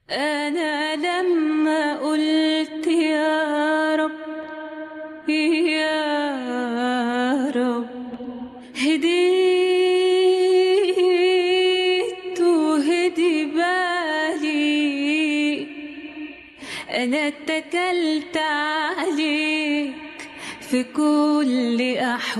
أنا لما قلت يا رب يا رب هديت وهدي بالي أنا اتكلت عليك في كل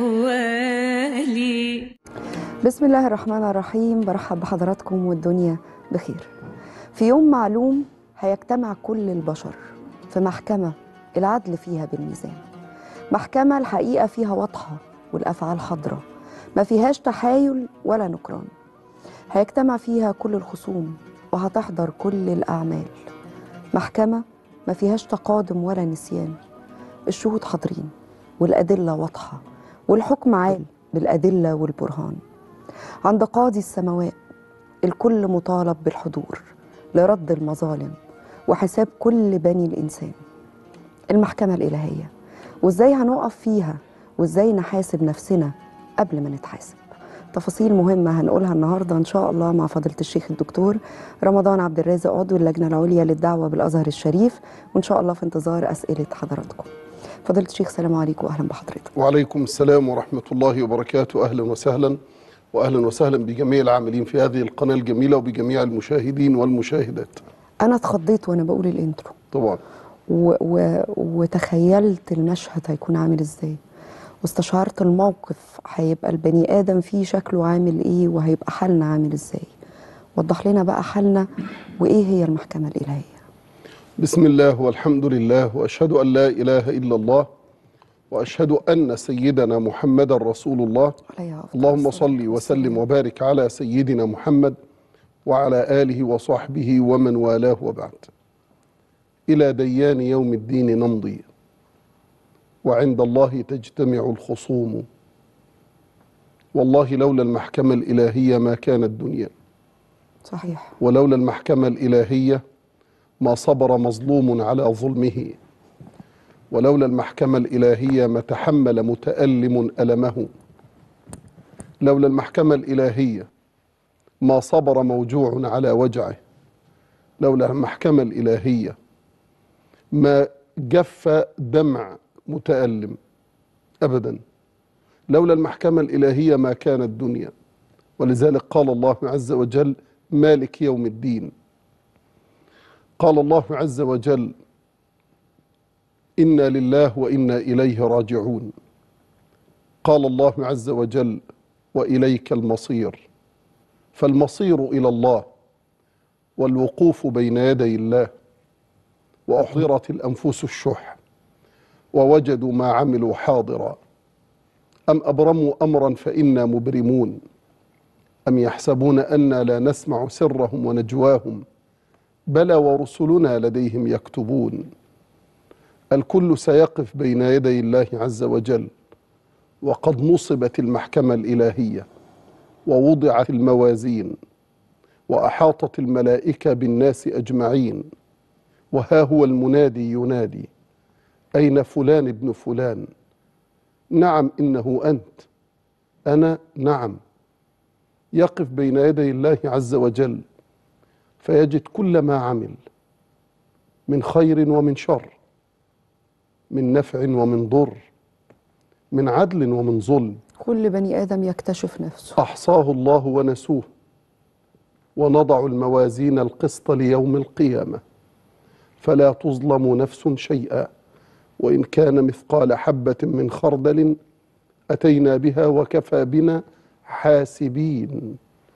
أحوالي بسم الله الرحمن الرحيم برحب بحضراتكم والدنيا بخير في يوم معلوم هيجتمع كل البشر في محكمة العدل فيها بالميزان محكمة الحقيقة فيها واضحة والأفعال حاضرة ما فيهاش تحايل ولا نكران هيجتمع فيها كل الخصوم وهتحضر كل الأعمال محكمة ما فيهاش تقادم ولا نسيان الشهود حاضرين والأدلة واضحة والحكم عال بالأدلة والبرهان عند قاضي السماوات الكل مطالب بالحضور لرد المظالم وحساب كل بني الإنسان المحكمة الإلهية وإزاي هنقف فيها وإزاي نحاسب نفسنا قبل ما نتحاسب تفاصيل مهمة هنقولها النهاردة إن شاء الله مع فضيلة الشيخ الدكتور رمضان عبد الرازق عضو اللجنة العليا للدعوة بالأزهر الشريف وإن شاء الله في انتظار أسئلة حضراتكم فضيلة الشيخ سلام عليكم وأهلا بحضرتك وعليكم السلام ورحمة الله وبركاته أهلا وسهلا وأهلا وسهلا بجميع العاملين في هذه القناة الجميلة وبجميع المشاهدين والمشاهدات أنا اتخضيت وأنا بقول الإنترو طبعا و و وتخيلت المشهد هيكون عامل ازاي واستشعرت الموقف هيبقى البني ادم فيه شكله عامل ايه وهيبقى حالنا عامل ازاي وضح لنا بقى حالنا وايه هي المحكمه الالهيه بسم الله والحمد لله وأشهد أن لا إله إلا الله وأشهد أن سيدنا محمد رسول الله عليها أفضل اللهم الصلاة صل وسلم والسلام. وبارك على سيدنا محمد وعلى آله وصحبه ومن والاه وبعد إلى ديان يوم الدين نمضي وعند الله تجتمع الخصوم والله لولا المحكمة الإلهية ما كانت الدنيا صحيح ولولا المحكمة الإلهية ما صبر مظلوم على ظلمه ولولا المحكمة الإلهية ما تحمل متألم ألمه لولا المحكمة الإلهية ما صبر موجوع على وجعه لولا المحكمة الإلهية ما جف دمع متألم أبدا لولا المحكمة الإلهية ما كانت الدنيا ولذلك قال الله عز وجل مالك يوم الدين قال الله عز وجل إنا لله وإنا إليه راجعون قال الله عز وجل وإليك المصير فالمصير إلى الله والوقوف بين يدي الله وأحضرت الأنفس الشح ووجدوا ما عملوا حاضرا أم أبرموا أمرا فإنا مبرمون أم يحسبون أنا لا نسمع سرهم ونجواهم بلى ورسلنا لديهم يكتبون الكل سيقف بين يدي الله عز وجل وقد نصبت المحكمة الإلهية ووضعت الموازين وأحاطت الملائكة بالناس أجمعين وها هو المنادي ينادي أين فلان ابن فلان نعم إنه أنت أنا نعم يقف بين يدي الله عز وجل فيجد كل ما عمل من خير ومن شر من نفع ومن ضر من عدل ومن ظلم كل بني ادم يكتشف نفسه احصاه الله ونسوه ونضع الموازين القسط ليوم القيامه فلا تظلم نفس شيئا وان كان مثقال حبه من خردل اتينا بها وكفى بنا حاسبين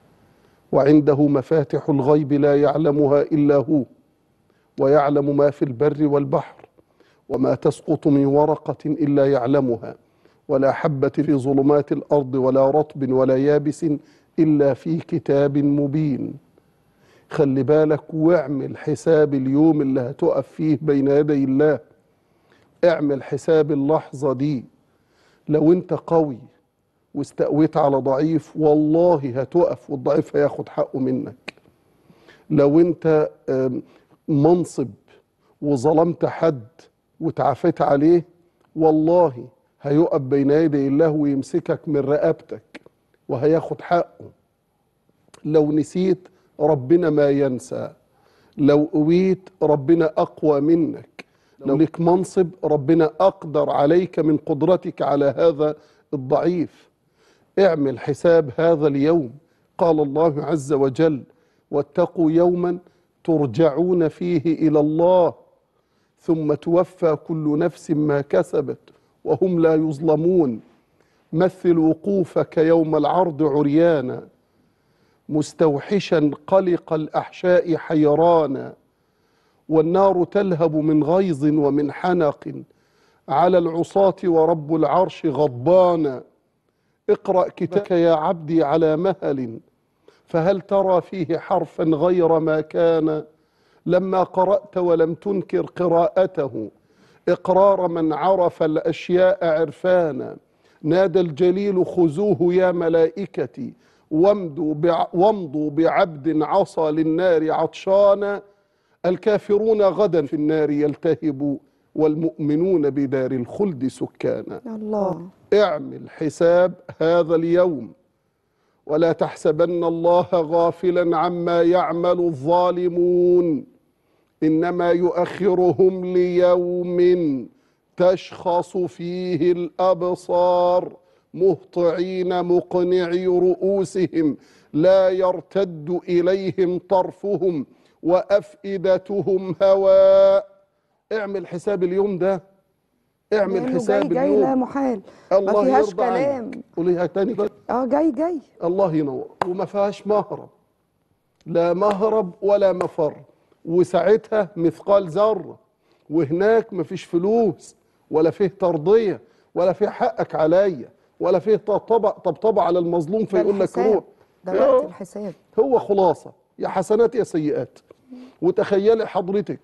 وعنده مفاتح الغيب لا يعلمها الا هو ويعلم ما في البر والبحر وما تسقط من ورقه الا يعلمها ولا حبه في ظلمات الارض ولا رطب ولا يابس الا في كتاب مبين خلي بالك واعمل حساب اليوم اللي هتقف فيه بين يدي الله اعمل حساب اللحظه دي لو انت قوي واستقويت على ضعيف والله هتقف والضعيف هياخد حقه منك لو انت آم، منصب وظلمت حد وتعافيت عليه والله هيقف بين يدي الله ويمسكك من رقبتك وهياخد حقه لو نسيت ربنا ما ينسى لو قويت ربنا أقوى منك لو لك منصب ربنا أقدر عليك من قدرتك على هذا الضعيف اعمل حساب هذا اليوم قال الله عز وجل واتقوا يوما ترجعون فيه إلى الله ثم توفى كل نفس ما كسبت وهم لا يظلمون مثل وقوفك يوم العرض عريانا مستوحشا قلق الأحشاء حيرانا والنار تلهب من غيظ ومن حنق على العصاة ورب العرش غضبانا اقرأ كتابك يا عبدي على مهل فهل ترى فيه حرفا غير ما كان لما قرأت ولم تنكر قراءته إقرار من عرف الأشياء عرفانا نادى الجليل خذوه يا ملائكتي وامضوا بع- وامضوا بعبد عصى للنار عطشانا الكافرون غدا في النار يلتهب والمؤمنون بدار الخلد سكانا الله اعمل حساب هذا اليوم ولا تحسبن الله غافلا عما يعمل الظالمون انما يؤخرهم ليوم تشخص فيه الابصار مهطعين مقنعي رؤوسهم لا يرتد اليهم طرفهم وافئدتهم هواء اعمل حساب اليوم ده اعمل لأنه حساب جاي جاي اليوم لا محال الله ما فيهاش يرضى عنك. كلام قوليها تاني كده اه جاي جاي الله ينور وما فيهاش مهرب لا مهرب ولا مفر وساعتها مثقال ذره وهناك ما فيش فلوس ولا فيه ترضيه ولا فيه حقك عليا ولا فيه طبطبه طبطبه على المظلوم ده فيقول لك الحساب. روح ده آه. وقت الحساب هو خلاصة يا حسنات يا سيئات وتخيلي حضرتك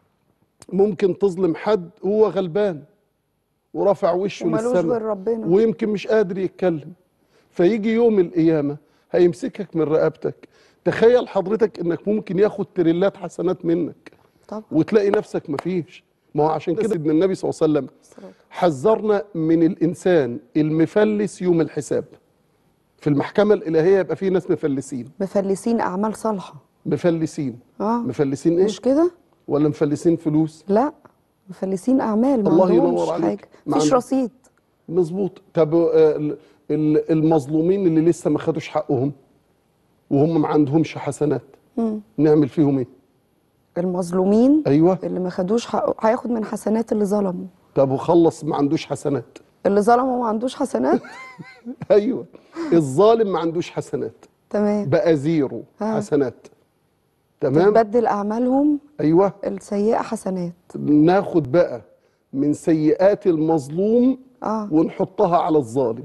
ممكن تظلم حد وهو غلبان ورفع وشه ومالوش غير للسماء ربنا ويمكن مش قادر يتكلم فيجي يوم القيامة هيمسكك من رقبتك تخيل حضرتك انك ممكن ياخد تريلات حسنات منك طبعا وتلاقي نفسك مفيش ما هو عشان كده سيدنا النبي صلى الله عليه وسلم الصلاة. حذرنا من الانسان المفلس يوم الحساب في المحكمة الإلهية يبقى في ناس مفلسين مفلسين اعمال صالحه مفلسين اه مفلسين ايه مش كده ولا مفلسين فلوس لا مفلسين اعمال ما الله عندهمش ينور عليك. حاجه ما مفيش عند- رصيد مظبوط طب آه، ال- ال- المظلومين اللي لسه ما خدوش حقهم وهم ما عندهمش حسنات مم. نعمل فيهم ايه المظلومين ايوه اللي ما خدوش حقه هياخد من حسنات اللي ظلموا طب وخلص ما عندوش حسنات اللي ظلموا ما عندوش حسنات ايوه الظالم ما عندوش حسنات تمام بقى زيرو ها. حسنات تمام تتبدل اعمالهم ايوه السيئه حسنات ناخد بقى من سيئات المظلوم اه ونحطها على الظالم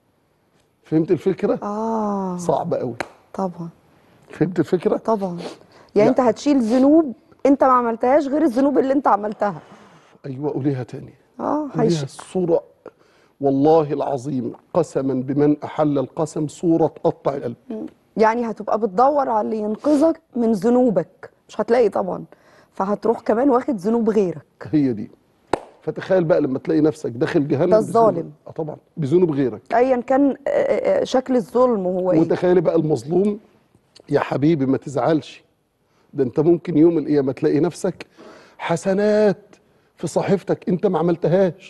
فهمت الفكره اه صعبه قوي طبعا فهمت الفكره طبعا يعني لا. انت هتشيل ذنوب انت ما عملتهاش غير الذنوب اللي انت عملتها ايوه قوليها تاني اه قوليها هيش الصوره والله العظيم قسما بمن احل القسم صوره تقطع القلب يعني هتبقى بتدور على اللي ينقذك من ذنوبك مش هتلاقي طبعا فهتروح كمان واخد ذنوب غيرك هي دي فتخيل بقى لما تلاقي نفسك داخل جهنم ده بذنوب- الظالم. اه طبعا بذنوب غيرك ايا كان آه، آه، شكل الظلم هو ايه وتخيلي بقى المظلوم يا حبيبي ما تزعلش ده انت ممكن يوم القيامه تلاقي نفسك حسنات في صحيفتك انت ما عملتهاش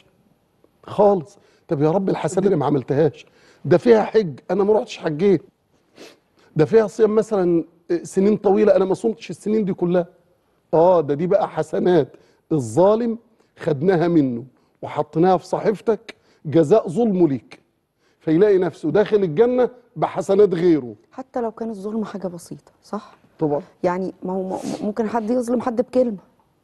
خالص طب يا رب الحسنات اللي ما عملتهاش ده فيها حج انا ما رحتش حجيت ده فيها صيام مثلا سنين طويله انا ما صمتش السنين دي كلها اه ده دي بقى حسنات الظالم خدناها منه وحطيناها في صحيفتك جزاء ظلمه ليك فيلاقي نفسه داخل الجنه بحسنات غيره حتى لو كان الظلم حاجه بسيطه صح طبعا يعني ما هو م- ممكن حد يظلم حد بكلمه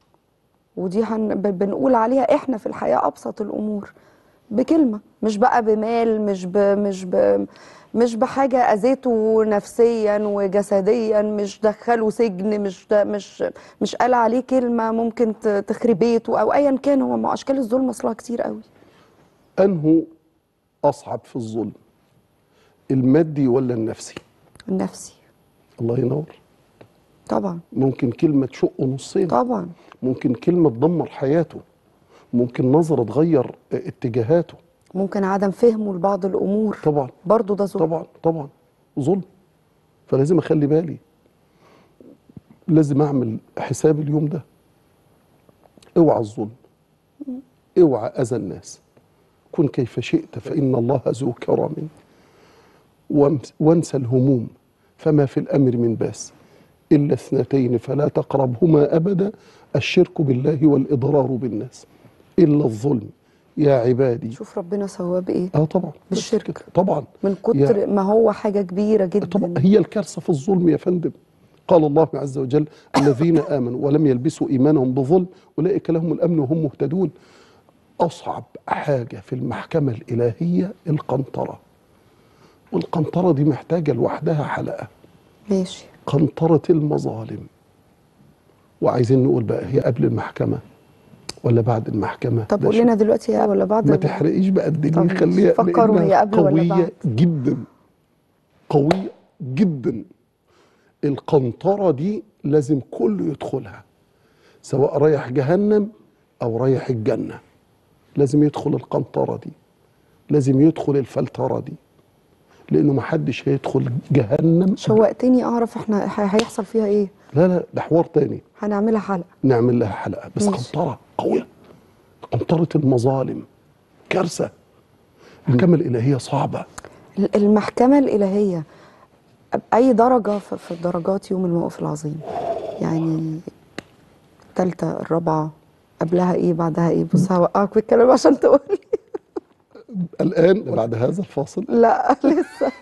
ودي هن ب- بنقول عليها احنا في الحياه ابسط الامور بكلمه مش بقى بمال مش ب مش ب مش بحاجه اذيته نفسيا وجسديا مش دخله سجن مش ده مش مش قال عليه كلمه ممكن ت- تخرب بيته او ايا كان هو ما اشكال الظلم اصلها كتير قوي انه اصعب في الظلم المادي ولا النفسي النفسي الله ينور طبعا ممكن كلمه تشقه نصين طبعا ممكن كلمه تدمر حياته ممكن نظره تغير اتجاهاته ممكن عدم فهمه لبعض الامور طبعا برضه ده ظلم طبعا طبعا ظلم فلازم اخلي بالي لازم اعمل حساب اليوم ده اوعى الظلم اوعى اذى الناس كن كيف شئت فان الله ذو كرم وامس- وانسى الهموم فما في الامر من باس الا اثنتين فلا تقربهما ابدا الشرك بالله والاضرار بالناس الا الظلم يا عبادي شوف ربنا سواه بايه اه طبعا بالشرك. بس كده. طبعا من كتر ما هو حاجه كبيره طبعا جدا هي الكارثه في الظلم يا فندم قال الله عز وجل الذين امنوا ولم يلبسوا ايمانهم بظلم اولئك لهم الامن وهم مهتدون اصعب حاجه في المحكمه الالهيه القنطره والقنطره دي محتاجه لوحدها حلقه ماشي قنطره المظالم وعايزين نقول بقى هي قبل المحكمه ولا بعد المحكمه طب ده قول شيء- لنا دلوقتي هي ولا بعد ما تحرقيش بقى الدنيا طب خليها فكروا لأنها هي قبل ولا قوية بعد؟ جدا قوية جدا القنطرة دي لازم كله يدخلها سواء رايح جهنم أو رايح الجنة لازم يدخل القنطرة دي لازم يدخل الفلترة دي لأنه محدش هيدخل جهنم شوقتني اعرف احنا ح- هيحصل فيها ايه لا لا ده حوار تاني هنعملها حلقه نعمل لها حلقة بس ماشي. قنطرة قوية قنطرة المظالم كارثة المحكمة الإلهية صعبة ال- المحكمه الالهيه اي درجه في في درجات يوم الموقف العظيم يعني الثالثه الرابعه قبلها ايه بعدها ايه بص هوقعك بالكلام عشان تقول لي الآن بعد هذا الفاصل لا لسه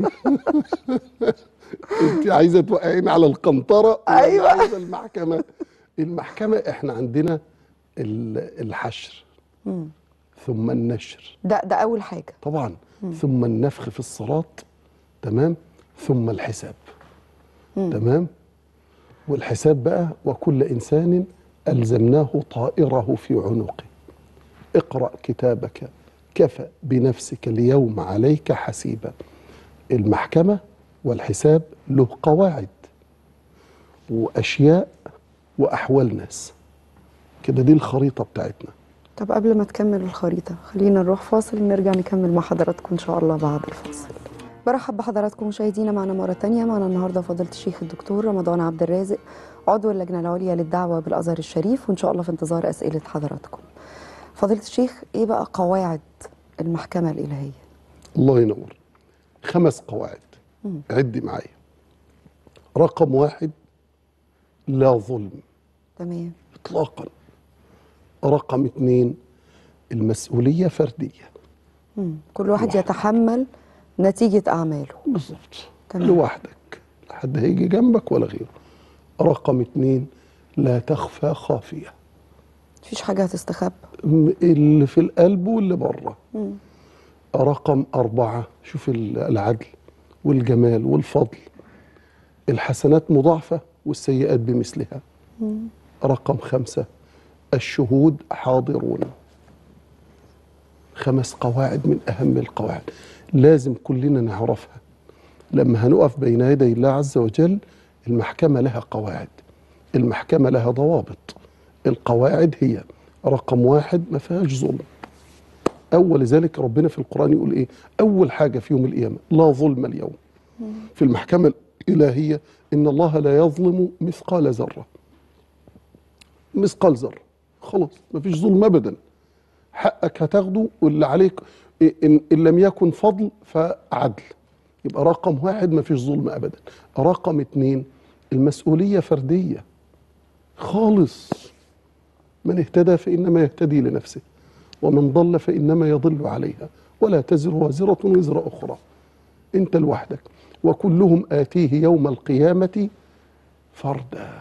انت عايزه توقعيني على القنطره ولا أيوة. عايزه المحكمه المحكمه احنا عندنا ال- الحشر ثم النشر ده ده اول حاجه طبعا ثم النفخ في الصراط تمام ثم الحساب تمام والحساب بقى وكل انسان الزمناه طائره في عنقه اقرا كتابك كفى بنفسك اليوم عليك حسيبا المحكمه والحساب له قواعد واشياء واحوال ناس كده دي الخريطه بتاعتنا طب قبل ما تكمل الخريطة خلينا نروح فاصل ونرجع نكمل مع حضراتكم إن شاء الله بعد الفاصل برحب بحضراتكم مشاهدينا معنا مرة تانية معنا النهاردة فضيلة الشيخ الدكتور رمضان عبد الرازق عضو اللجنة العليا للدعوة بالأزهر الشريف وإن شاء الله في انتظار أسئلة حضراتكم فضيلة الشيخ إيه بقى قواعد المحكمة الإلهية الله ينور خمس قواعد عدي معايا رقم واحد لا ظلم تمام اطلاقا رقم اتنين المسؤوليه فرديه مم. كل واحد واحد. يتحمل نتيجة أعماله بالظبط تمام. لوحدك لا حد هيجي جنبك ولا غيره رقم اتنين لا تخفى خافيه مفيش حاجة هتستخبى م- اللي في القلب واللي بره مم. رقم أربعة شوف ال- العدل والجمال والفضل الحسنات مضاعفة والسيئات بمثلها رقم خمسة الشهود حاضرون خمس قواعد من أهم القواعد لازم كلنا نعرفها لما هنقف بين يدي الله عز وجل المحكمة لها قواعد المحكمة لها ضوابط القواعد هي رقم واحد ما فيهاش ظلم أول ذلك ربنا في القرآن يقول إيه أول حاجة في يوم القيامة لا ظلم اليوم في المحكمة الإلهية إن الله لا يظلم مثقال ذرة مثقال ذرة خلاص مفيش ظلم أبدا حقك هتاخده واللي عليك إن, إن لم يكن فضل فعدل يبقى رقم واحد مفيش ظلم أبدا رقم اتنين المسؤولية فردية خالص من اهتدى فإنما يهتدي لنفسه ومن ضل فإنما يضل عليها ولا تزر وازرة وزر أخرى أنت لوحدك وكلهم آتيه يوم القيامة فردا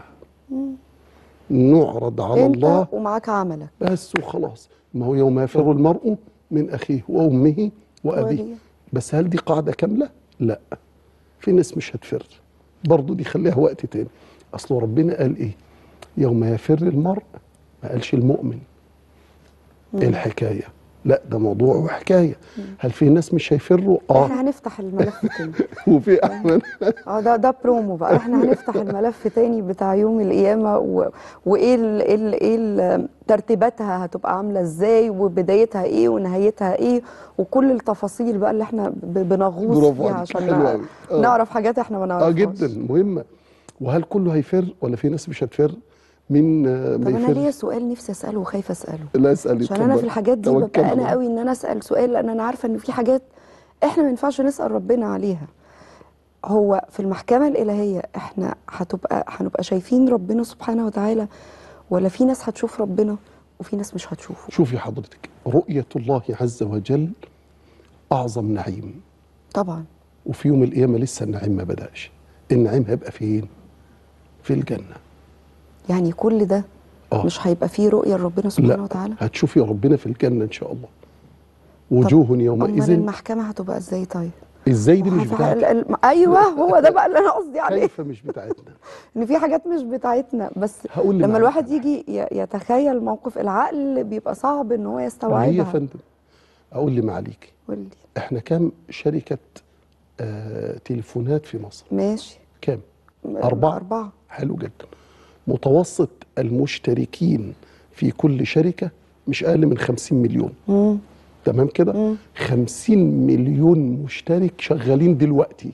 نعرض على أنت الله ومعاك عملك بس وخلاص ما هو يوم يفر المرء من أخيه وأمه وأبيه وأبيه. بس هل دي قاعدة كاملة؟ لا في ناس مش هتفر برضه دي خليها وقت تاني أصل ربنا قال إيه يوم يفر المرء ما قالش المؤمن إيه الحكاية لا ده موضوع وحكاية هل في ناس مش هيفروا اه احنا هنفتح الملف تاني وفي احمد اه ده ده برومو بقى احنا هنفتح الملف تاني بتاع يوم القيامه و... وايه ال... ايه ال... ايه ال... ترتيباتها هتبقى عامله ازاي وبدايتها ايه ونهايتها ايه وكل التفاصيل بقى اللي احنا ب... بنغوص برافو فيها عليك. عشان حلو نع- أوي. آه. نعرف حاجات احنا ما اه نعرفهاش جدا مهمه وهل كله هيفر ولا في ناس مش هتفر مين آه، طب ما انا ليا يفر سؤال نفسي اساله وخايفه اساله لا اسالي عشان انا في اتفضل. الحاجات دي توكل ببقى على انا الله. قوي ان انا اسال سؤال لان انا عارفه ان في حاجات احنا ما ينفعش نسال ربنا عليها هو في المحكمه الالهيه احنا هتبقى هنبقى شايفين ربنا سبحانه وتعالى ولا في ناس هتشوف ربنا وفي ناس مش هتشوفه شوفي حضرتك رؤية الله عز وجل أعظم نعيم طبعا وفي يوم القيامة لسه النعيم ما بدأش النعيم هيبقى فين؟ في الجنة يعني كل ده آه. مش هيبقى فيه رؤيه لربنا سبحانه لا وتعالى هتشوفي ربنا في الجنة إن شاء الله وجوه امال يومئذ المحكمه هتبقى ازاي طيب ازاي دي مش وهف- بتاعتك ال- ال- ايوه هو ده بقى اللي انا قصدي عليه كيف مش بتاعتنا ان في حاجات مش بتاعتنا بس هقول لي لما معاك الواحد حاجة. يجي ي- يتخيل موقف العقل بيبقى صعب ان هو ما هي يا يستوعبها فندم اقول لي معاليكي قول لي احنا كام شركة آه تليفونات في مصر ماشي كام م- أربعة. أربعة حلو جدا متوسط المشتركين في كل شركة مش أقل من 50 مليون مم. تمام كده مم. 50 مليون مشترك شغالين دلوقتي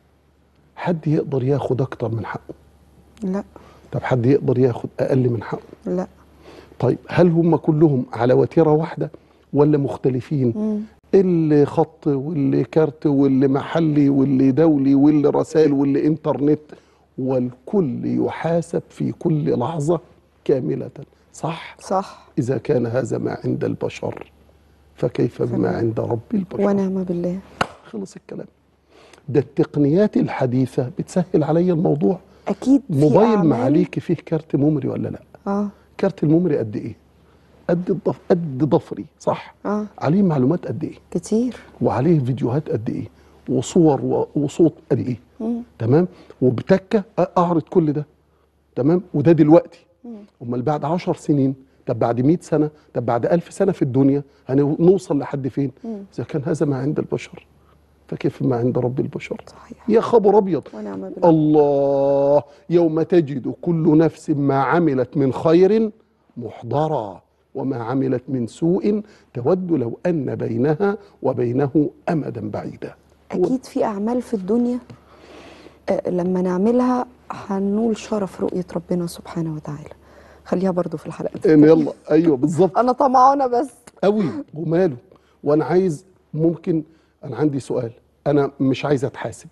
حد يقدر ياخد أكتر من حقه لا طب حد يقدر ياخد أقل من حقه لا طيب هل هم كلهم على وتيرة واحدة ولا مختلفين مم. اللي خط واللي كارت واللي محلي واللي دولي واللي رسائل واللي انترنت والكل يحاسب في كل لحظة كاملة صح صح إذا كان هذا ما عند البشر فكيف بما فما- عند رب البشر ونعم بالله خلص الكلام ده التقنيات الحديثة بتسهل علي الموضوع اكيد في موبايل أعمال- معاليك فيه كارت ميموري ولا لا اه كارت الميموري قد ايه قد الضف... قد ضفري صح اه عليه معلومات قد ايه كتير وعليه فيديوهات قد ايه وصور و- وصوت قد ايه مم. تمام وبتكه أ- اعرض كل ده تمام وده دلوقتي امال بعد عشر سنين طب بعد 100 سنه طب بعد ألف سنه في الدنيا هنوصل لحد فين اذا كان هذا ما عند البشر فكيف ما عند رب البشر صحيح يا خبر ابيض ونعم بالله الله يوم تجد كل نفس ما عملت من خير محضرا وما عملت من سوء تود لو ان بينها وبينه امدا بعيدا اكيد في اعمال في الدنيا آه، لما نعملها هنول شرف رؤيه ربنا سبحانه وتعالى خليها برضو في الحلقه دي إن يلا ايوه بالظبط انا طمعانه بس قوي وماله وانا عايز ممكن انا عندي سؤال انا مش عايز اتحاسب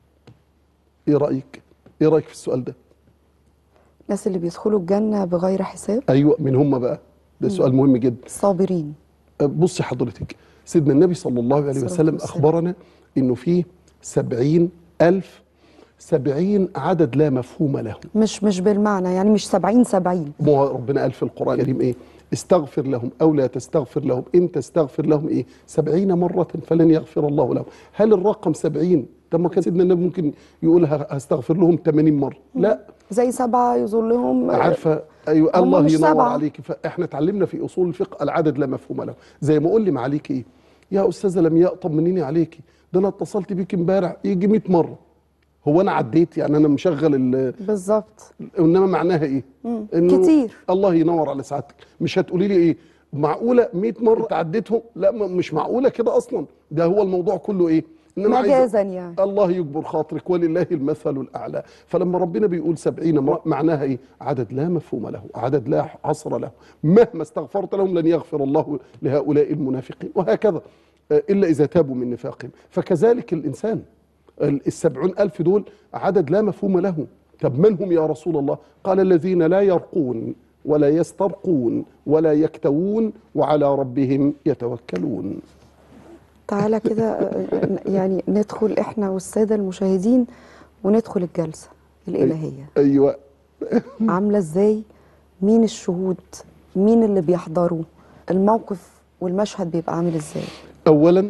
ايه رايك ايه رايك في السؤال ده الناس اللي بيدخلوا الجنه بغير حساب ايوه من هم بقى ده سؤال مهم جدا صابرين بصي حضرتك سيدنا النبي صلى الله عليه الصلاة وسلم والسلام. أخبرنا إنه فيه سبعين ألف سبعين عدد لا مفهوم له مش مش بالمعنى يعني مش سبعين سبعين ما هو ربنا قال في القرآن الكريم إيه استغفر لهم أو لا تستغفر لهم إن تستغفر لهم إيه سبعين مرة فلن يغفر الله لهم هل الرقم سبعين طب ما كان سيدنا النبي ممكن يقول ه- هستغفر لهم 80 مرة لا زي سبعة يظلهم عارفه ايوه هم الله مش ينور سبعة. عليك فاحنا اتعلمنا في اصول الفقه العدد لا مفهوم له زي ما اقول لي معاليك ايه يا استاذه لمياء طمنيني عليكي ده انا اتصلت بيك امبارح يجي 100 مره هو انا عديت يعني انا مشغل ال- بالظبط انما معناها ايه مم. كتير. الله ينور على سعادتك مش هتقولي لي ايه معقوله 100 مره عديتهم لا م- مش معقوله كده اصلا ده هو الموضوع كله ايه ان انا عايز مجازا يعني الله يجبر خاطرك ولله المثل الأعلى فلما ربنا بيقول سبعين امرأة معناها إيه عدد لا مفهوم له عدد لا حصر له مهما استغفرت لهم لن يغفر الله لهؤلاء المنافقين وهكذا آه، إلا إذا تابوا من نفاقهم فكذلك الإنسان ال- السبعون ألف دول عدد لا مفهوم له طب من هم يا رسول الله قال الذين لا يرقون ولا يسترقون ولا يكتوون وعلى ربهم يتوكلون تعالى كده آه، يعني ندخل احنا والسادة المشاهدين وندخل الجلسة الإلهية أيوة عاملة ازاي مين الشهود مين اللي بيحضروا الموقف والمشهد بيبقى عامل ازاي اولا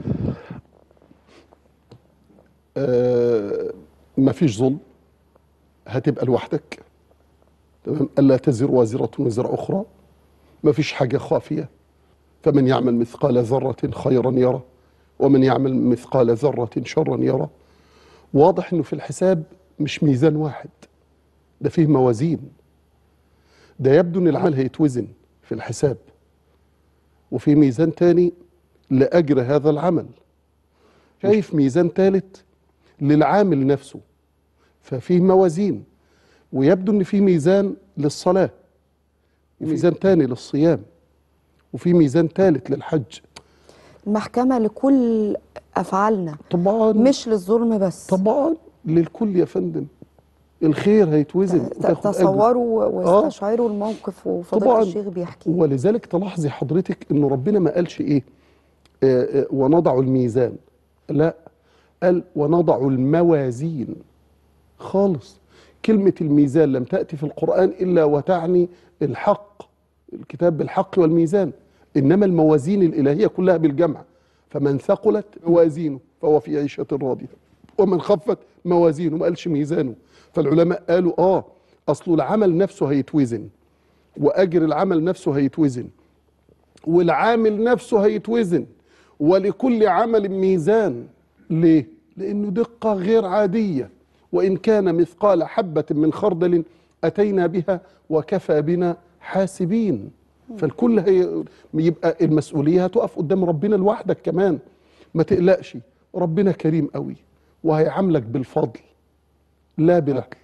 آه ما فيش ظلم هتبقى لوحدك تمام الا تزر وازره وزر اخرى ما فيش حاجه خافيه فمن يعمل مثقال ذره خيرا يرى ومن يعمل مثقال ذره شرا يرى واضح انه في الحساب مش ميزان واحد ده فيه موازين ده يبدو ان العمل هيتوزن في الحساب وفي ميزان تاني لأجر هذا العمل شايف ميزان ثالث للعامل نفسه ففيه موازين ويبدو ان في ميزان للصلاه وميزان تاني للصيام وفي ميزان ثالث للحج المحكمة لكل أفعالنا طبعا مش للظلم بس طبعا للكل يا فندم الخير هيتوزن ت- وتاخد أجر. تصوروا واستشعروا الموقف وفضيلة طبعاً. الشيخ بيحكي ولذلك تلاحظي حضرتك انه ربنا ما قالش ايه آه، آه، ونضع الميزان لا قال ونضع الموازين خالص كلمة الميزان لم تأتي في القرآن إلا وتعني الحق الكتاب بالحق والميزان إنما الموازين الإلهية كلها بالجمع فمن ثقلت موازينه فهو في عيشة راضية ومن خفت موازينه ما قالش ميزانه فالعلماء قالوا آه أصل العمل نفسه هيتوزن وأجر العمل نفسه هيتوزن والعامل نفسه هيتوزن ولكل عمل ميزان ليه؟ لأنه دقة غير عادية وإن كان مثقال حبة من خردل أتينا بها وكفى بنا حاسبين فالكل هي يبقى المسؤولية هتقف قدام ربنا لوحدك كمان ما تقلقش ربنا كريم قوي وهيعاملك بالفضل لا بالعدل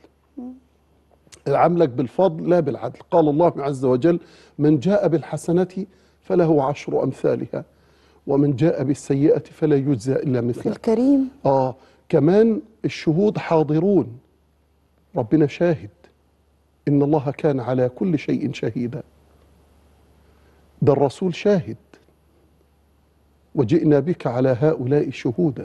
عاملك بالفضل لا بالعدل قال الله عز وجل من جاء بالحسنة فله عشر أمثالها ومن جاء بالسيئة فلا يجزى إلا مثلها الكريم آه كمان الشهود حاضرون ربنا شاهد إن الله كان على كل شيء شهيدا ده الرسول شاهد وجئنا بك على هؤلاء شهودا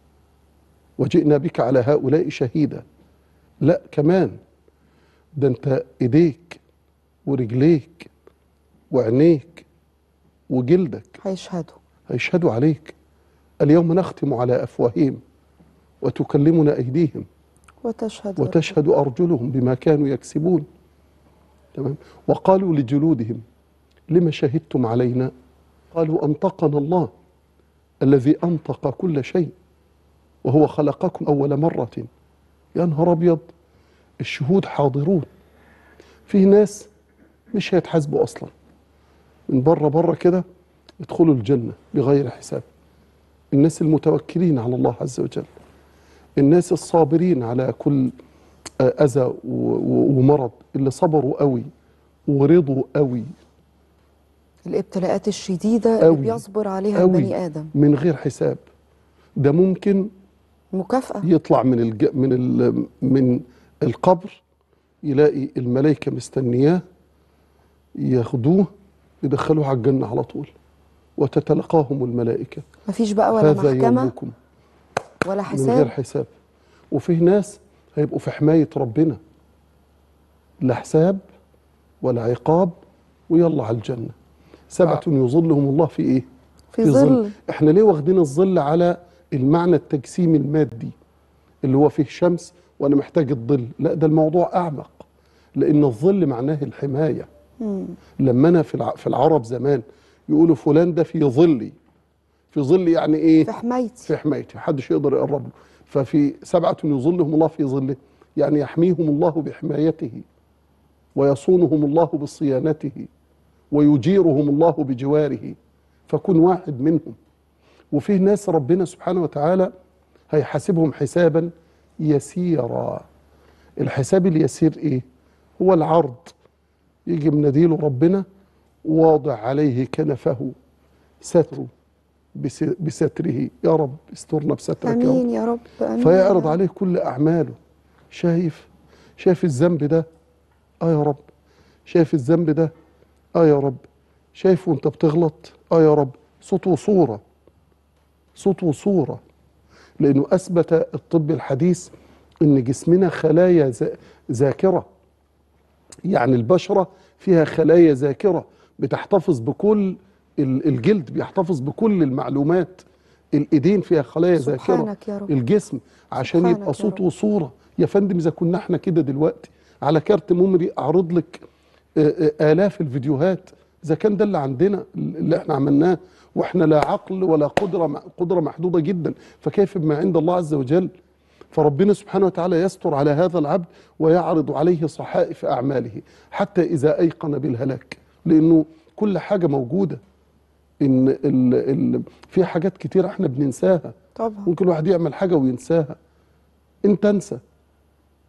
وجئنا بك على هؤلاء شهيدا لا كمان ده انت ايديك ورجليك وعينيك وجلدك هيشهدوا هيشهدوا عليك اليوم نختم على افواههم وتكلمنا ايديهم وتشهد وتشهد ارجلهم بما كانوا يكسبون تمام وقالوا لجلودهم لما شهدتم علينا قالوا انطقنا الله الذي انطق كل شيء وهو خلقكم اول مره يا نهار ابيض الشهود حاضرون في ناس مش هيتحاسبوا اصلا من بره بره كده يدخلوا الجنه بغير حساب الناس المتوكلين على الله عز وجل الناس الصابرين على كل آه، اذى و- و- ومرض اللي صبروا قوي ورضوا قوي الابتلاءات الشديدة أوي. اللي بيصبر عليها أوي. البني آدم من غير حساب ده ممكن مكافأة يطلع من الج... من ال... من القبر يلاقي الملائكه مستنياه ياخدوه يدخلوه على الجنه على طول وتتلقاهم الملائكه مفيش بقى ولا هذا محكمة يومكم ولا من غير حساب حساب وفي ناس هيبقوا في حمايه ربنا لا حساب ولا عقاب ويلا على الجنه سبعه يظلهم الله في ايه؟ في ظل احنا ليه واخدين الظل على المعنى التجسيمي المادي اللي هو فيه شمس وانا محتاج الظل لا ده الموضوع اعمق لان الظل معناه الحمايه مم. لما انا في الع- في العرب زمان يقولوا فلان ده في ظلي في ظلي يعني ايه في حمايتي في حمايتي محدش يقدر يقرب له ففي سبعه يظلهم الله في ظله يعني يحميهم الله بحمايته ويصونهم الله بصيانته ويجيرهم الله بجواره فكن واحد منهم وفيه ناس ربنا سبحانه وتعالى هيحاسبهم حسابا يسيرا الحساب اليسير ايه هو العرض يجي مناديله ربنا واضع عليه كنفه ستره بس- بستره يا رب استرنا بسترك يا رب امين يا رب امين فيعرض يا رب. عليه كل اعماله شايف شايف الذنب ده اه يا رب شايف الذنب ده اه يا رب شايف وانت بتغلط اه يا رب صوت وصوره صوت وصوره لانه اثبت الطب الحديث ان جسمنا خلايا ذا- ذاكره يعني البشره فيها خلايا ذاكره بتحتفظ بكل ال- الجلد بيحتفظ بكل المعلومات الايدين فيها خلايا ذاكره سبحانك يا رب الجسم عشان سبحانك يبقى يا صوت رب. وصوره يا فندم اذا كنا احنا كده دلوقتي على كارت ميموري اعرض لك آه، آه، الاف الفيديوهات اذا كان ده اللي عندنا اللي احنا عملناه واحنا لا عقل ولا قدره م- قدره محدوده جدا فكيف بما عند الله عز وجل فربنا سبحانه وتعالى يستر على هذا العبد ويعرض عليه صحائف اعماله حتى اذا ايقن بالهلاك لانه كل حاجه موجوده ان ال ال في حاجات كتير احنا بننساها طبعا ممكن الواحد يعمل حاجه وينساها انت انسى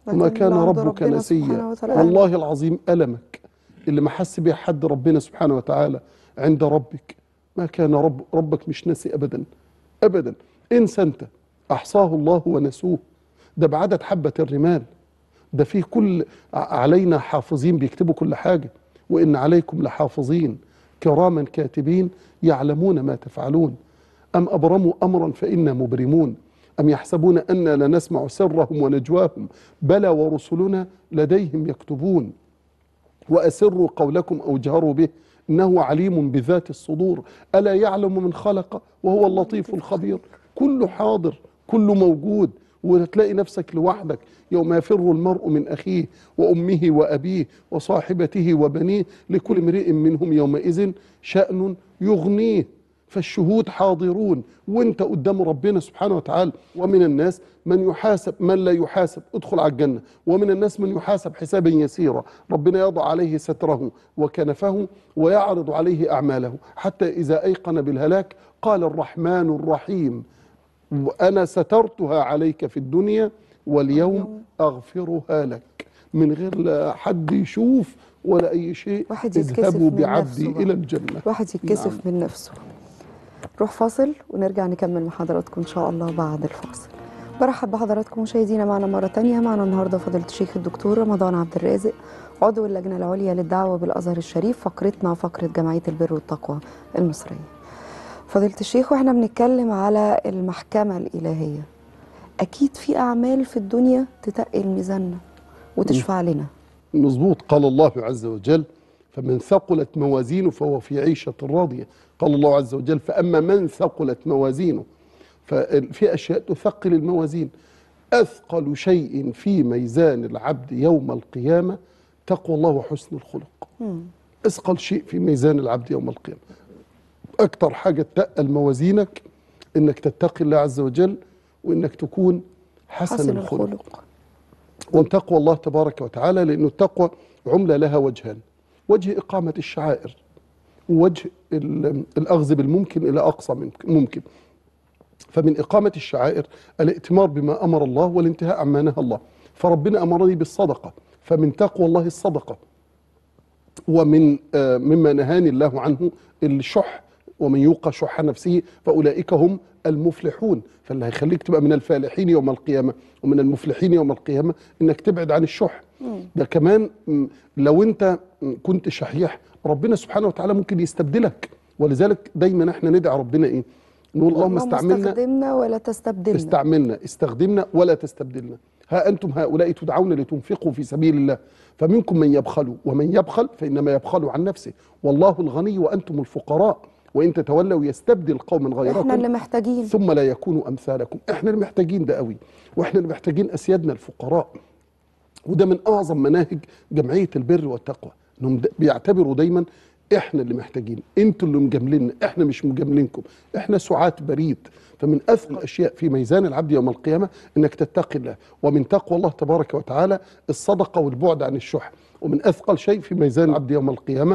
وما لكن كان اللي عند ربك ربنا سبحانه نسيا وتعالى. والله العظيم ألمك اللي ما حس بيه حد ربنا سبحانه وتعالى عند ربك ما كان رب ربك مش ناسي أبدا أبدا انسى أنت أحصاه الله ونسوه ده بعدد حبة الرمال ده فيه كل ع- علينا حافظين بيكتبوا كل حاجة وإن عليكم لحافظين كراما كاتبين يعلمون ما تفعلون أم أبرموا أمرا فإنا مبرمون أم يحسبون أنا لا نسمع سرهم ونجواهم بلى ورسلنا لديهم يكتبون وأسروا قولكم أو جهروا به إنه عليم بذات الصدور ألا يعلم من خلق وهو اللطيف الخبير كله حاضر كله موجود وتلاقي نفسك لوحدك يوم يفر المرء من أخيه وأمه وأبيه وصاحبته وبنيه لكل امرئ منهم يومئذ شأن يغنيه فالشهود حاضرون وانت قدام ربنا سبحانه وتعالى ومن الناس من يحاسب من لا يحاسب ادخل على الجنة ومن الناس من يحاسب حسابا يسيرا ربنا يضع عليه ستره وكنفه ويعرض عليه أعماله حتى إذا أيقن بالهلاك قال الرحمن الرحيم وأنا سترتها عليك في الدنيا واليوم أغفرها لك من غير لا حد يشوف ولا أي شيء واحد يتكسف اذهبوا من بعبدي نفسه بقى. إلى الجنة الواحد يتكسف من نفسه روح فاصل ونرجع نكمل مع حضراتكم إن شاء الله بعد الفاصل برحب بحضراتكم مشاهدينا معنا مرة تانية معنا النهاردة فضيلة الشيخ الدكتور رمضان عبد الرازق عضو اللجنة العليا للدعوة بالأزهر الشريف فقرتنا فقرة جمعية البر والتقوى المصرية فضيلة الشيخ واحنا بنتكلم على المحكمة الإلهية أكيد في أعمال في الدنيا تتقل ميزاننا وتشفع لنا مظبوط قال الله عز وجل فمن ثقلت موازينه فهو في عيشة راضية قال الله عز وجل فأما من ثقلت موازينه ففي أشياء تثقل الموازين أثقل شيء في ميزان العبد يوم القيامة تقوى الله وحسن الخلق أثقل شيء في ميزان العبد يوم القيامة أكتر حاجة تقل موازينك إنك تتقي الله عز وجل وإنك تكون حسن, حسن الخلق الخلق وان تقوى الله تبارك وتعالى لأن التقوى عملة لها وجهان وجه إقامة الشعائر ووجه ال- الأخذ بالممكن إلى أقصى ممكن- ممكن فمن إقامة الشعائر الائتمار بما أمر الله والانتهاء عما نهى الله فربنا أمرني بالصدقة فمن تقوى الله الصدقة ومن آه، مما نهاني الله عنه الشح ومن يوق شح نفسه فأولئك هم المفلحون فاللي هيخليك تبقى من الفالحين يوم القيامة ومن المفلحين يوم القيامة إنك تبعد عن الشح ده كمان م، لو أنت م، كنت شحيح ربنا سبحانه وتعالى ممكن يستبدلك ولذلك دايما احنا ندعي ربنا ايه نقول اللهم استعملنا استخدمنا ولا تستبدلنا استعملنا استخدمنا ولا تستبدلنا ها أنتم هؤلاء تدعون لتنفقوا في سبيل الله فمنكم من يبخل ومن يبخل فإنما يبخل عن نفسه والله الغني وأنتم الفقراء وإن تتولوا يستبدل قوما غيركم احنا اللي محتاجين ثم لا يكونوا أمثالكم احنا اللي محتاجين ده قوي واحنا اللي محتاجين أسيادنا الفقراء وده من أعظم مناهج جمعية البر والتقوى انهم د- بيعتبروا دايما احنا اللي محتاجين انتوا اللي مجاملين احنا مش مجاملينكم احنا سعاة بريد فمن اثقل الاشياء في ميزان العبد يوم القيامه انك تتقي الله ومن تقوى الله تبارك وتعالى الصدقه والبعد عن الشح ومن اثقل شيء في ميزان العبد يوم القيامه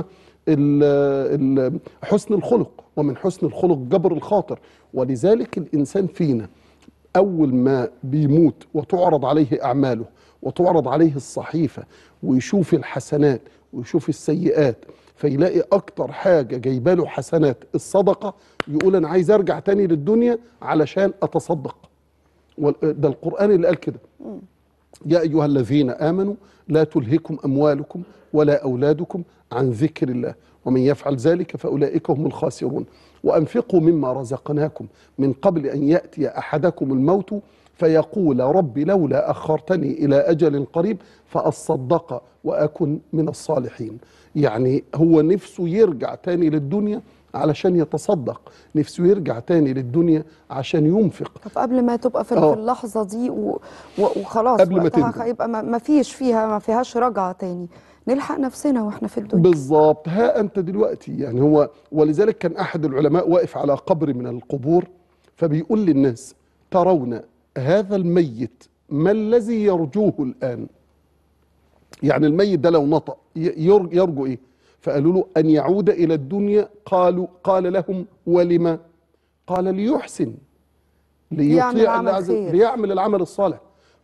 ال- ال- حسن الخلق ومن حسن الخلق جبر الخاطر ولذلك الانسان فينا أول ما بيموت وتعرض عليه أعماله وتعرض عليه الصحيفة ويشوف الحسنات ويشوف السيئات فيلاقي أكتر حاجة جايباله حسنات الصدقة يقول أنا عايز أرجع تاني للدنيا علشان أتصدق وال- ده القرآن اللي قال كده يا أيها الذين آمنوا لا تلهكم أموالكم ولا أولادكم عن ذكر الله ومن يفعل ذلك فأولئك هم الخاسرون وأنفقوا مما رزقناكم من قبل أن يأتي أحدكم الموت فيقول رب لولا أخرتني إلى أجل قريب فأصدق وأكن من الصالحين يعني هو نفسه يرجع تاني للدنيا علشان يتصدق نفسه يرجع تاني للدنيا عشان ينفق طب قبل ما تبقى في آه. في اللحظه دي و... و... وخلاص قبل ما وقتها تندم. هيبقى ما... ما فيش فيها ما فيهاش رجعه تاني نلحق نفسنا واحنا في الدنيا بالظبط ها انت دلوقتي يعني هو ولذلك كان احد العلماء واقف على قبر من القبور فبيقول للناس ترون هذا الميت ما الذي يرجوه الان يعني الميت ده لو نطق ي- ير- يرجو ايه فقالوا له ان يعود الى الدنيا قالوا قال لهم ولما قال ليحسن يعمل ليطيع عمل الله عز وجل خير. ليعمل العمل الصالح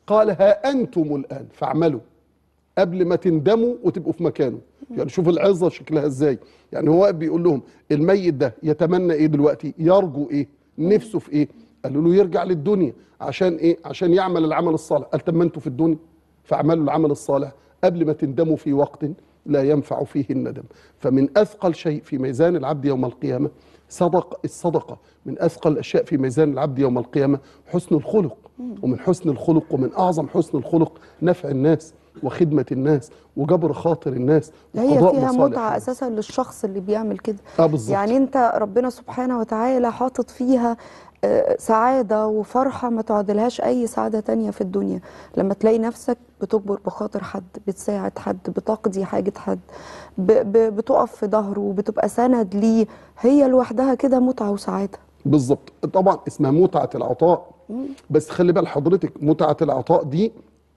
قال ها انتم الان فاعملوا قبل ما تندموا وتبقوا في مكانه يعني شوف العظه شكلها ازاي يعني هو بيقول لهم الميت ده يتمنى ايه دلوقتي يرجو ايه نفسه في ايه قالوا له يرجع للدنيا عشان ايه عشان يعمل العمل الصالح قال طب ما انتوا في الدنيا فاعملوا العمل الصالح قبل ما تندموا في وقت لا ينفع فيه الندم فمن اثقل شيء في ميزان العبد يوم القيامه صدق الصدقه من اثقل الاشياء في ميزان العبد يوم القيامه حسن الخلق ومن حسن الخلق ومن اعظم حسن الخلق نفع الناس وخدمه الناس وجبر خاطر الناس هي وقضاء فيها مصالح متعة الناس. أساسا للشخص اللي بيعمل كده اه بالظبط يعني أنت ربنا سبحانه وتعالى حاطط فيها آه، سعادة وفرحة ما تعادلهاش أي سعادة تانية في الدنيا لما تلاقي نفسك بتجبر بخاطر حد بتساعد حد بتقضي حاجة حد ب ب بتقف في ظهره بتبقى سند ليه هي لوحدها كده متعة وسعادة بالظبط طبعا اسمها متعه العطاء بس خلي بال حضرتك متعه العطاء دي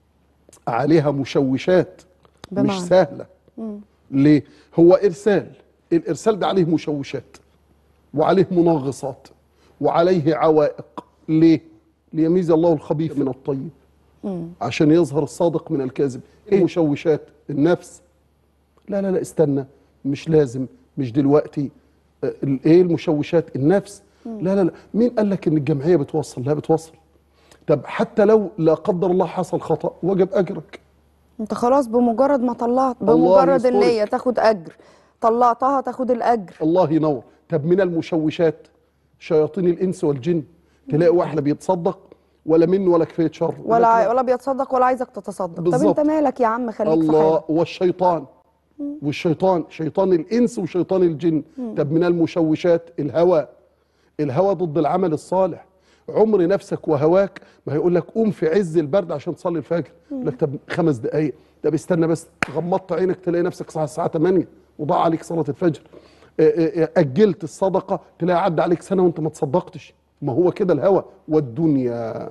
عليها مشوشات مش بمعنى؟ سهله ليه هو ارسال الارسال ده عليه مشوشات وعليه منغصات وعليه عوائق ليه ليميز الله الخبيث من الطيب عشان يظهر الصادق من الكاذب ايه مشوشات النفس لا لا لا استنى مش لازم مش دلوقتي آه، ال- ايه المشوشات النفس لا لا لا مين قال لك ان الجمعيه بتوصل لا بتوصل طب حتى لو لا قدر الله حصل خطا وجب اجرك أنت خلاص بمجرد ما طلعت الله بمجرد يسترك. النية تاخد أجر طلعتها تاخد الأجر الله ينور طب من المشوشات شياطين الانس والجن تلاقي واحد بيتصدق ولا منه ولا كفايه شر ولا يقول لك عاي- ولا بيتصدق ولا عايزك تتصدق طب بالظبط. أنت مالك يا عم خليك في الله حالك والشيطان والشيطان شيطان الانس وشيطان الجن طب من المشوشات الهوى الهوى ضد العمل الصالح عمر نفسك وهواك ما هيقول لك قوم في عز البرد عشان تصلي الفجر يقول لك طب خمس دقائق طب استنى بس غمضت عينك تلاقي نفسك صحى الساعه 8 وضاع عليك صلاه الفجر آه، آه، آه، اجلت الصدقه تلاقي عدى عليك سنه وانت ما تصدقتش ما هو كده الهوى والدنيا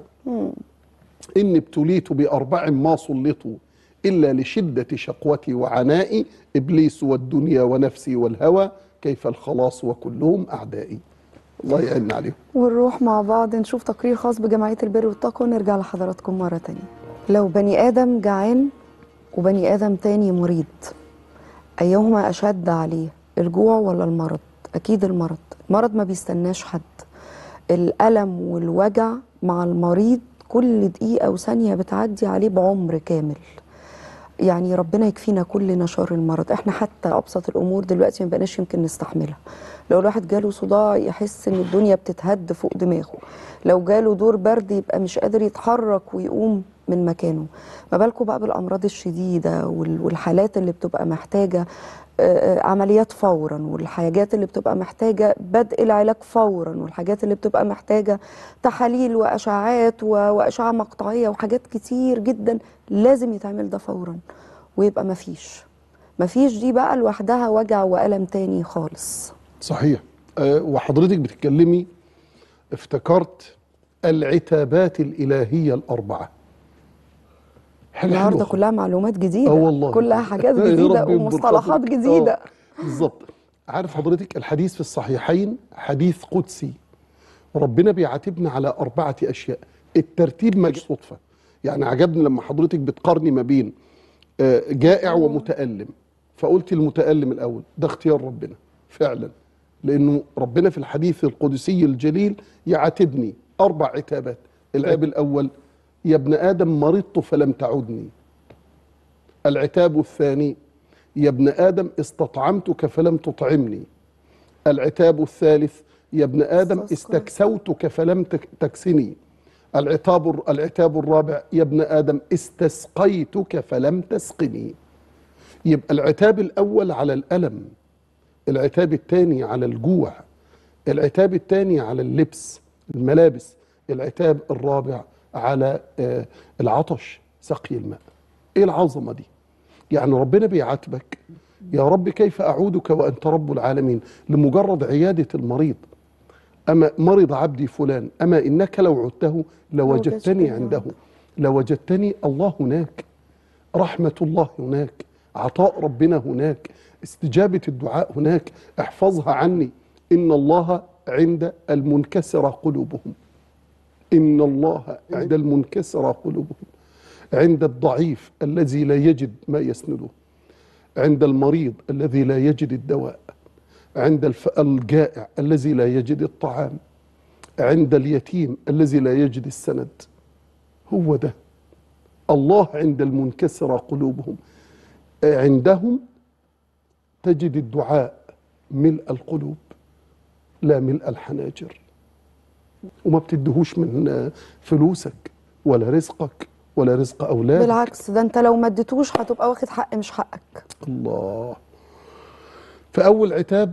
إني ابتليت بأربع ما سلطوا إلا لشدة شقوتي وعنائي إبليس والدنيا ونفسي والهوى كيف الخلاص وكلهم أعدائي الله يعين عليهم ونروح مع بعض نشوف تقرير خاص بجمعية البر والتقوى ونرجع لحضراتكم مرة تانية لو بني آدم جعان وبني آدم تاني مريض أيهما أشد عليه الجوع ولا المرض أكيد المرض المرض ما بيستناش حد الألم والوجع مع المريض كل دقيقة وثانية بتعدي عليه بعمر كامل يعني ربنا يكفينا كلنا شر المرض احنا حتى ابسط الامور دلوقتي ما بقناش يمكن نستحملها لو الواحد جاله صداع يحس ان الدنيا بتتهد فوق دماغه لو جاله دور برد يبقى مش قادر يتحرك ويقوم من مكانه ما بالكم بقى بالامراض الشديده وال- والحالات اللي بتبقى محتاجه آه، آه، عمليات فورا والحاجات اللي بتبقى محتاجه بدء العلاج فورا والحاجات اللي بتبقى محتاجه تحاليل واشعاعات و- واشعه مقطعيه وحاجات كتير جدا لازم يتعمل ده فورا ويبقى مفيش مفيش دي بقى لوحدها وجع والم تاني خالص صحيح أه وحضرتك بتتكلمي افتكرت العتابات الإلهية الأربعة حاجة النهارده حلوة كلها معلومات جديده اه والله كلها حاجات يا جديده رب يكبر ومصطلحات خاطرك. جديده آه، بالظبط عارف حضرتك الحديث في الصحيحين حديث قدسي ربنا بيعاتبنا على أربعة أشياء الترتيب ما جاش صدفة يعني عجبني لما حضرتك بتقارني ما بين آه، جائع ومتألم فقلت المتألم الأول ده اختيار ربنا فعلا لأنه ربنا في الحديث القدسي الجليل يعاتبني أربع عتابات العيب الأول يا ابن آدم مرضت فلم تعدني العتاب الثاني يا ابن آدم استطعمتك فلم تطعمني العتاب الثالث يا ابن آدم استسقيت. استكسوتك فلم تك- تكسني العتاب العتاب الرابع يا ابن آدم استسقيتك فلم تسقني يبقى العتاب الأول على الألم العتاب الثاني على الجوع العتاب الثاني على اللبس الملابس العتاب الرابع على آه، العطش سقي الماء ايه العظمه دي يعني ربنا بيعاتبك يا رب كيف اعودك وانت رب العالمين لمجرد عياده المريض اما مرض عبدي فلان اما انك لو عدته لوجدتني لوجدتني عنده عنده. لوجدتني الله هناك رحمه الله هناك عطاء ربنا هناك استجابه الدعاء هناك احفظها عني ان الله عند المنكسره قلوبهم إن الله عند المنكسرة قلوبهم عند الضعيف الذي لا يجد ما يسنده عند المريض الذي لا يجد الدواء عند الف- الجائع الذي لا يجد الطعام عند اليتيم الذي لا يجد السند هو ده الله عند المنكسرة قلوبهم عندهم تجد الدعاء ملء القلوب لا ملء الحناجر وما بتدهوش من فلوسك ولا رزقك ولا رزق أولادك بالعكس ده انت لو ما اديتوش هتبقى واخد حق مش حقك الله فأول عتاب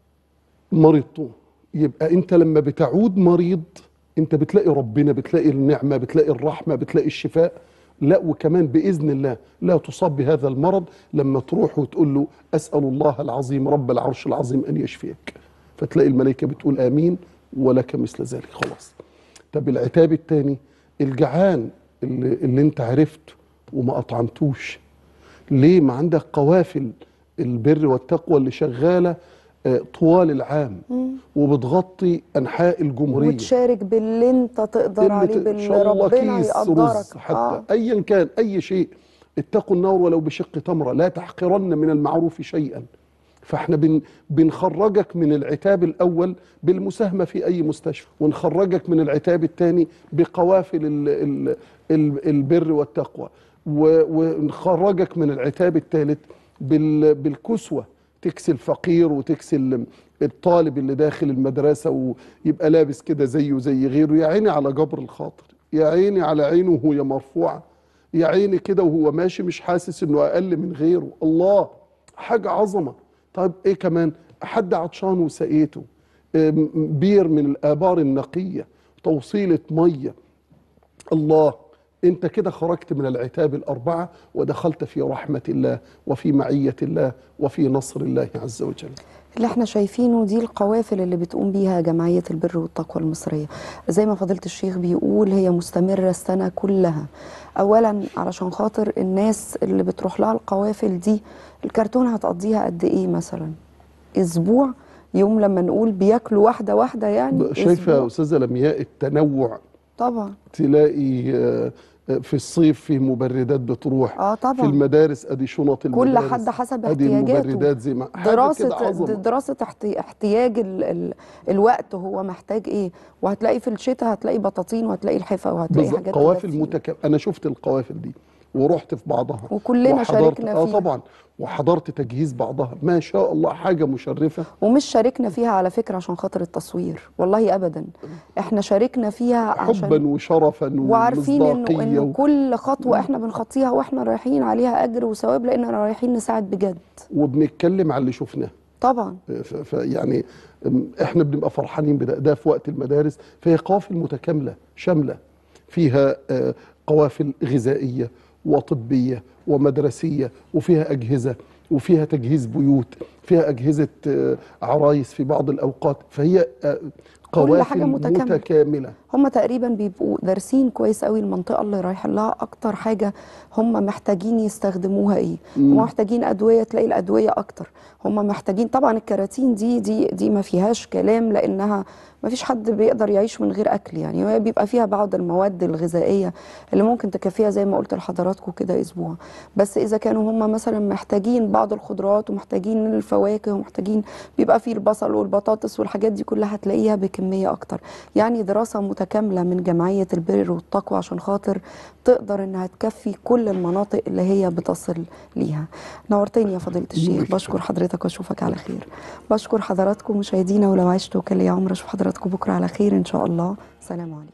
مرضته يبقى أنت لما بتعود مريض أنت بتلاقي ربنا بتلاقي النعمة بتلاقي الرحمة بتلاقي الشفاء لا وكمان بإذن الله لا تصاب بهذا المرض لما تروح وتقول له أسأل الله العظيم رب العرش العظيم أن يشفيك فتلاقي الملائكة بتقول آمين ولك مثل ذلك خلاص طب العتاب الثاني الجعان اللي, اللي انت عرفته وما أطعمتوش ليه ما عندك قوافل البر والتقوى اللي شغالة آه، طوال العام وبتغطي أنحاء الجمهورية وتشارك باللي انت تقدر اللي عليه ت- إن باللي شاء الله ربنا كيس يقدرك رز حتى آه. أيا كان أي شيء اتقوا النار ولو بشق تمرة لا تحقرن من المعروف شيئا فاحنا بن بنخرجك من العتاب الأول بالمساهمة في أي مستشفى ونخرجك من العتاب الثاني بقوافل ال ال ال البر والتقوى و- ونخرجك من العتاب الثالث بال بالكسوة تكسي الفقير وتكسي ال- الطالب اللي داخل المدرسة ويبقى لابس كده زيه زي غيره يا عيني على جبر الخاطر يا عيني على عينه وهي مرفوعة يا عيني كده وهو ماشي مش حاسس انه اقل من غيره الله حاجة عظمة طيب ايه كمان حد عطشان وسقيته أم، بير من الآبار النقية توصيلة مية الله انت كده خرجت من العتاب الأربعة ودخلت في رحمة الله وفي معية الله وفي نصر الله عز وجل اللي احنا شايفينه دي القوافل اللي بتقوم بيها جمعية البر والتقوى المصرية زي ما فضيلة الشيخ بيقول هي مستمرة السنة كلها أولا علشان خاطر الناس اللي بتروح لها القوافل دي الكرتون هتقضيها قد إيه مثلا أسبوع يوم لما نقول بياكلوا واحدة واحدة يعني شايفة يا أسبوع. أستاذة لمياء التنوع طبعا تلاقي آه، آه، في الصيف في مبردات بتروح اه في طبعا المدارس ادي شنط كل المدارس حد حسب ادي احتياجاته المبردات زي ما حاجة كده دراسة عظمة. دراسة احتي- احتياج ال ال الوقت هو محتاج ايه وهتلاقي في الشتاء هتلاقي بطاطين وهتلاقي الحفا وهتلاقي بالظبط حاجات قوافل تدفي. متكاملة انا شفت القوافل دي ورحت في بعضها وكلنا وحضرت- شاركنا اه فيها. طبعا وحضرت تجهيز بعضها ما شاء الله حاجة مشرفة ومش شاركنا فيها على فكرة عشان خاطر التصوير والله ابدا احنا شاركنا فيها عشان حبا وشرفا وعارفين انه ومصداقية انه و... كل خطوة احنا بنخطيها واحنا رايحين عليها اجر وثواب لاننا رايحين نساعد بجد وبنتكلم على اللي شفناه طبعا ف- ف- يعني أم، احنا بنبقى فرحانين بده ده في وقت المدارس فهي قوافل متكامله شامله فيها آه، قوافل غذائيه وطبيه ومدرسيه وفيها اجهزه وفيها تجهيز بيوت فيها اجهزه آه، عرايس في بعض الاوقات فهي آه، قوافل حاجة متكاملة. متكامله هم تقريبا بيبقوا دارسين كويس قوي المنطقه اللي رايح لها اكتر حاجه هم محتاجين يستخدموها ايه هم محتاجين ادويه تلاقي الادويه اكتر هم محتاجين طبعا الكراتين دي دي دي ما فيهاش كلام لانها ما فيش حد بيقدر يعيش من غير اكل يعني وهي بيبقى فيها بعض المواد الغذائيه اللي ممكن تكفيها زي ما قلت لحضراتكم كده اسبوع بس اذا كانوا هم مثلا محتاجين بعض الخضروات ومحتاجين الفواكه ومحتاجين بيبقى فيه البصل والبطاطس والحاجات دي كلها هتلاقيها بكميه اكتر يعني دراسه متكامله من جمعيه البر والتقوى عشان خاطر تقدر انها تكفي كل المناطق اللي هي بتصل ليها نورتني يا فضيله الشيخ بشكر حضرتك واشوفك على خير بشكر حضراتكم مشاهدينا ولو عشتوا كان لي عمر اشوف حضراتكم بكره على خير ان شاء الله سلام عليكم